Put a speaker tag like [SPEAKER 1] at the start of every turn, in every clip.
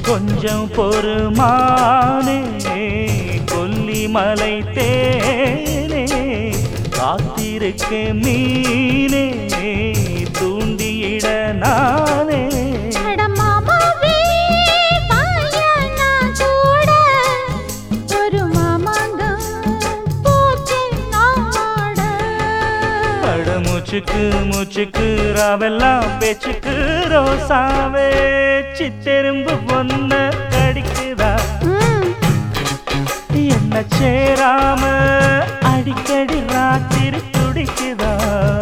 [SPEAKER 1] கொஞ்சம் பொறுமானே கொல்லிமலை தேனே காத்திருக்க மீனே தூண்டியிட நானே
[SPEAKER 2] அட மாமாவே வாயா நான் கூட ஒரு மாமாங்கம் போச்சு நாட
[SPEAKER 1] அட மூச்சுக்கு மூச்சுக்கு ராவெல்லாம் பேச்சுக்கு ரோசாவே சித்தெரும்பு பொண்ண கடிக்குதா
[SPEAKER 2] ம்
[SPEAKER 1] என்ன சேராம அடிக்கடி ராத்திரி துடிக்குதா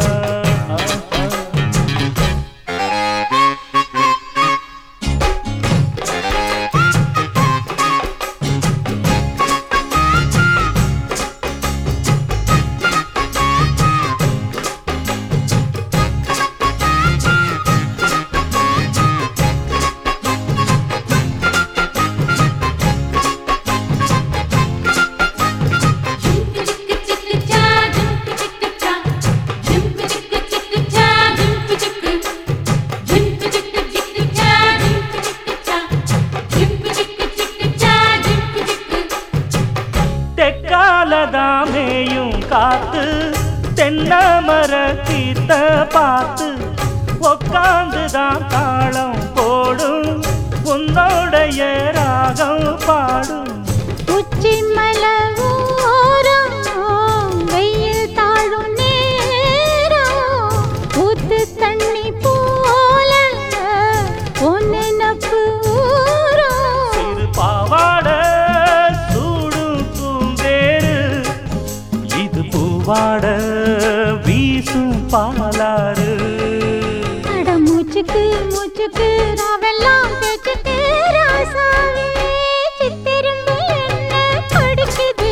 [SPEAKER 1] தெக்காலதாமேயும் காத்து தென்னமர கீத்த பார்த்து உக்காந்துதான் தாளம் போடும் உன்னோடைய ராகம் பாடும்
[SPEAKER 2] உச்சி மலை ஓரம் வெயில் தாழும் நேரம் ஊத்து தண்ணி போல உன் நினப்பு ஊறும்.
[SPEAKER 1] சிறு பாவாட சூடும் பூந்தேரு இது பூவாட வீசும் பாலாறு
[SPEAKER 2] அட மூச்சுக்கு மூச்சுக்கு ராவெல்லாம் பேச்சுக்கு ராசாவே சித்திரும்பு என்ன படிக்குது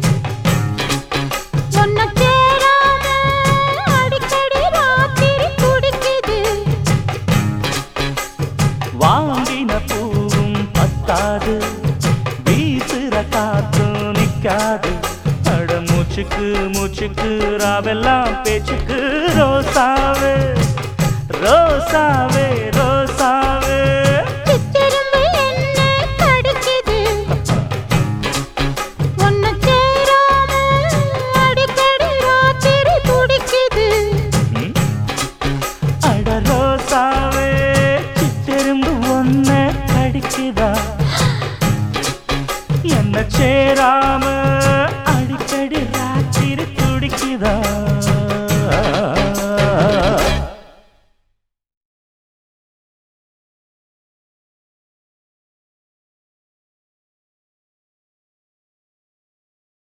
[SPEAKER 2] உன்னை சேராம அடிக்கடி ராத்திரி துடிக்குது
[SPEAKER 1] வாங்கின பூவும் பத்தாது வீசுற காத்தும் நிக்காது அட மூச்சுக்கு மூச்சுக்கு ராவெல்லாம் பேச்சுக்கு ரோசாவே ரோசாவே ரோசாவே
[SPEAKER 2] சித்திரும்பு என்ன கடிக்குது உன்னை சேராம அடிக்கடி ராத்திரி துடிக்குது
[SPEAKER 1] ம்? அட ரோசாவே சித்தெரும்பு ஒன்ன கடிக்குதா என்ன சேராம